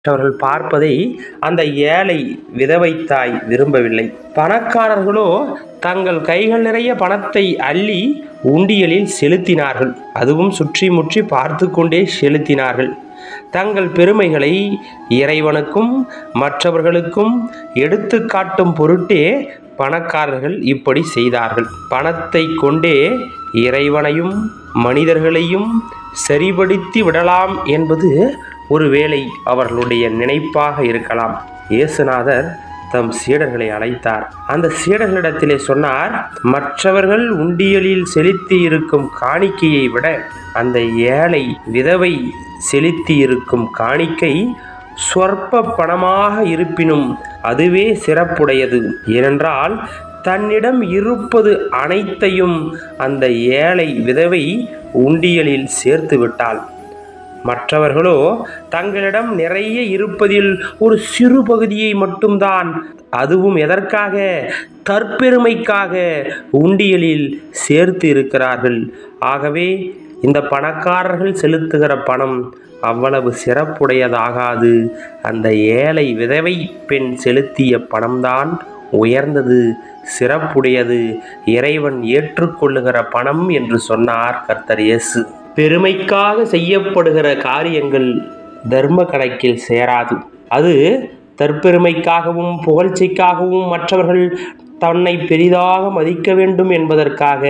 மற்றவர்கள் பார்ப்பதை அந்த ஏழை விதவை தாய் விரும்பவில்லை பணக்காரர்களோ தங்கள் கைகள் நிறைய பணத்தை அள்ளி உண்டியலில் செலுத்தினார்கள் அதுவும் சுற்றி முற்றி பார்த்து கொண்டே செலுத்தினார்கள் தங்கள் பெருமைகளை இறைவனுக்கும் மற்றவர்களுக்கும் எடுத்து காட்டும் பொருட்டே பணக்காரர்கள் இப்படி செய்தார்கள் பணத்தை கொண்டே இறைவனையும் மனிதர்களையும் சரிபடுத்தி விடலாம் என்பது ஒருவேளை அவர்களுடைய நினைப்பாக இருக்கலாம் இயேசுநாதர் தம் சீடர்களை அழைத்தார் அந்த சீடர்களிடத்திலே சொன்னார் மற்றவர்கள் உண்டியலில் செலுத்தி இருக்கும் காணிக்கையை விட அந்த ஏழை விதவை செலுத்தி இருக்கும் காணிக்கை சொற்ப பணமாக இருப்பினும் அதுவே சிறப்புடையது ஏனென்றால் தன்னிடம் இருப்பது அனைத்தையும் அந்த ஏழை விதவை உண்டியலில் சேர்த்து விட்டாள் மற்றவர்களோ தங்களிடம் நிறைய இருப்பதில் ஒரு சிறு பகுதியை மட்டும்தான் அதுவும் எதற்காக தற்பெருமைக்காக உண்டியலில் சேர்த்து இருக்கிறார்கள் ஆகவே இந்த பணக்காரர்கள் செலுத்துகிற பணம் அவ்வளவு சிறப்புடையதாகாது அந்த ஏழை விதவை பெண் செலுத்திய பணம்தான் உயர்ந்தது சிறப்புடையது இறைவன் ஏற்றுக்கொள்ளுகிற பணம் என்று சொன்னார் கர்த்தர் இயேசு பெருமைக்காக செய்யப்படுகிற காரியங்கள் தர்ம கணக்கில் சேராது அது தற்பெருமைக்காகவும் புகழ்ச்சிக்காகவும் மற்றவர்கள் தன்னை பெரிதாக மதிக்க வேண்டும் என்பதற்காக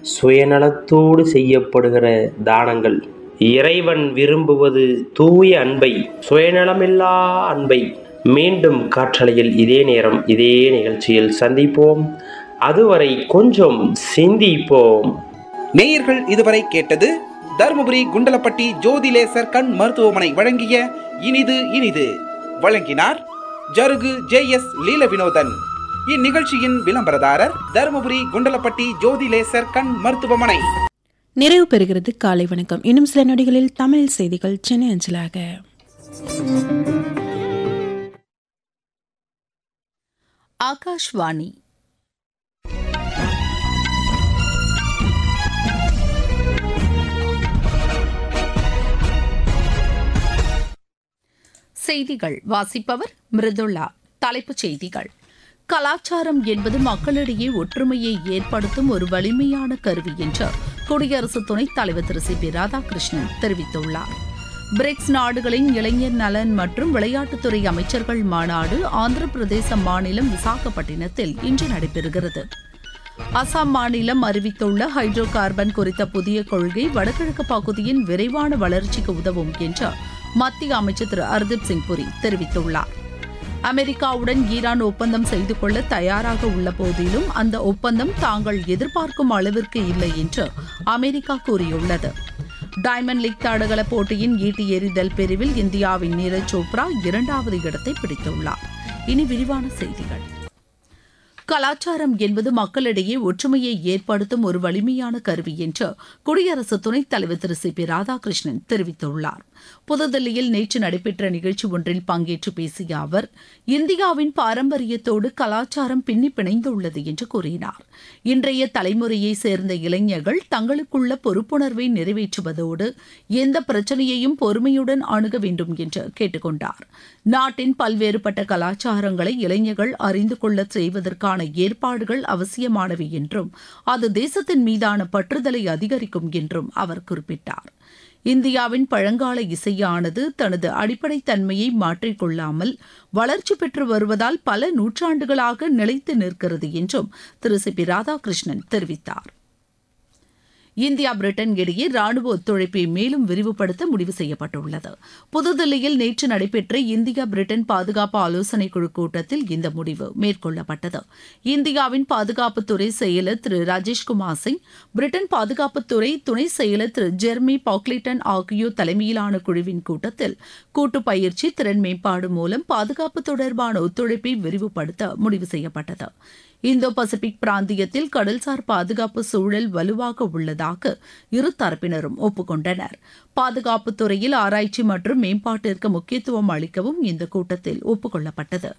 சுயநலத்தோடு செய்யப்படுகிற தானங்கள் இறைவன் விரும்புவது தூய அன்பை சுயநலமில்லா அன்பை மீண்டும் காற்றலையில் இதே நேரம் இதே நிகழ்ச்சியில் சந்திப்போம் அதுவரை கொஞ்சம் சிந்திப்போம் நேயர்கள் இதுவரை கேட்டது தருமபுரி குண்டலப்பட்டி ஜோதிலேசர் கண் மருத்துவமனை வழங்கிய இனிது இனிது வழங்கினார் ஜருகு ஜே எஸ் லீல வினோதன் இந்நிகழ்ச்சியின் விளம்பரதாரர் தருமபுரி குண்டலப்பட்டி ஜோதிலேசர் கண் மருத்துவமனை நிறைவு பெறுகிறது காலை வணக்கம் இன்னும் சில நொடிகளில் தமிழ் செய்திகள் சென்னை அஞ்சலாக ஆகாஷ்வாணி செய்திகள் வாசிப்பவர் மிருதுளா தலைப்புச் செய்திகள் கலாச்சாரம் என்பது மக்களிடையே ஒற்றுமையை ஏற்படுத்தும் ஒரு வலிமையான கருவி என்று குடியரசு துணைத் தலைவர் திரு சி பி ராதாகிருஷ்ணன் தெரிவித்துள்ளார் பிரிக்ஸ் நாடுகளின் இளைஞர் நலன் மற்றும் விளையாட்டுத்துறை அமைச்சர்கள் மாநாடு ஆந்திர பிரதேச மாநிலம் விசாகப்பட்டினத்தில் இன்று நடைபெறுகிறது அசாம் மாநிலம் அறிவித்துள்ள ஹைட்ரோ கார்பன் குறித்த புதிய கொள்கை வடகிழக்கு பகுதியின் விரைவான வளர்ச்சிக்கு உதவும் என்று மத்திய அமைச்சர் திரு ஹர்தீப் சிங் புரி தெரிவித்துள்ளார் அமெரிக்காவுடன் ஈரான் ஒப்பந்தம் செய்து கொள்ள தயாராக உள்ள போதிலும் அந்த ஒப்பந்தம் தாங்கள் எதிர்பார்க்கும் அளவிற்கு இல்லை என்று அமெரிக்கா கூறியுள்ளது டைமண்ட் லீக் தடகள போட்டியின் ஈட்டி எறிதல் பிரிவில் இந்தியாவின் நீரஜ் சோப்ரா இரண்டாவது இடத்தை பிடித்துள்ளார் இனி விரிவான செய்திகள் கலாச்சாரம் என்பது மக்களிடையே ஒற்றுமையை ஏற்படுத்தும் ஒரு வலிமையான கருவி என்று குடியரசு துணைத் தலைவர் திரு சி பி ராதாகிருஷ்ணன் தெரிவித்துள்ளார் புதுதில்லியில் நேற்று நடைபெற்ற நிகழ்ச்சி ஒன்றில் பங்கேற்று பேசிய அவர் இந்தியாவின் பாரம்பரியத்தோடு கலாச்சாரம் பின்னி பிணைந்துள்ளது என்று கூறினார் இன்றைய தலைமுறையை சேர்ந்த இளைஞர்கள் தங்களுக்குள்ள பொறுப்புணர்வை நிறைவேற்றுவதோடு எந்த பிரச்சனையையும் பொறுமையுடன் அணுக வேண்டும் என்று கேட்டுக்கொண்டார் நாட்டின் பல்வேறுபட்ட கலாச்சாரங்களை இளைஞர்கள் அறிந்து கொள்ள செய்வதற்கான ஏற்பாடுகள் அவசியமானவை என்றும் அது தேசத்தின் மீதான பற்றுதலை அதிகரிக்கும் என்றும் அவர் குறிப்பிட்டார் இந்தியாவின் பழங்கால இசையானது தனது அடிப்படை தன்மையை மாற்றிக்கொள்ளாமல் வளர்ச்சி பெற்று வருவதால் பல நூற்றாண்டுகளாக நிலைத்து நிற்கிறது என்றும் திரு சி பி ராதாகிருஷ்ணன் தெரிவித்தார் இந்தியா பிரிட்டன் இடையே ராணுவ ஒத்துழைப்பை மேலும் விரிவுபடுத்த முடிவு செய்யப்பட்டுள்ளது புதுதில்லியில் நேற்று நடைபெற்ற இந்தியா பிரிட்டன் பாதுகாப்பு ஆலோசனைக் குழு கூட்டத்தில் இந்த முடிவு மேற்கொள்ளப்பட்டது இந்தியாவின் பாதுகாப்புத்துறை செயலர் திரு ராஜேஷ்குமார் சிங் பிரிட்டன் பாதுகாப்புத்துறை துணை செயலர் திரு ஜெர்மி பாக்லிட்டன் ஆகியோர் தலைமையிலான குழுவின் கூட்டத்தில் கூட்டு பயிற்சி திறன் மேம்பாடு மூலம் பாதுகாப்பு தொடர்பான ஒத்துழைப்பை விரிவுபடுத்த முடிவு செய்யப்பட்டது இந்தோ பசிபிக் பிராந்தியத்தில் கடல்சார் பாதுகாப்பு சூழல் வலுவாக உள்ளதாக இரு தரப்பினரும் ஒப்புக்கொண்டனர் பாதுகாப்பு துறையில் ஆராய்ச்சி மற்றும் மேம்பாட்டிற்கு முக்கியத்துவம் அளிக்கவும் இந்த கூட்டத்தில் ஒப்புக்கொள்ளப்பட்டது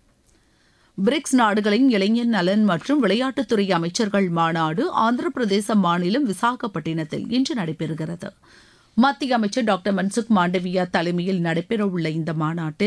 பிரிக்ஸ் நாடுகளின் இளைஞர் நலன் மற்றும் விளையாட்டுத்துறை அமைச்சர்கள் மாநாடு ஆந்திர பிரதேச மாநிலம் விசாகப்பட்டினத்தில் இன்று நடைபெறுகிறது மத்திய அமைச்சர் டாக்டர் மன்சுக் மாண்டவியா தலைமையில் நடைபெறவுள்ள இந்த மாநாட்டில்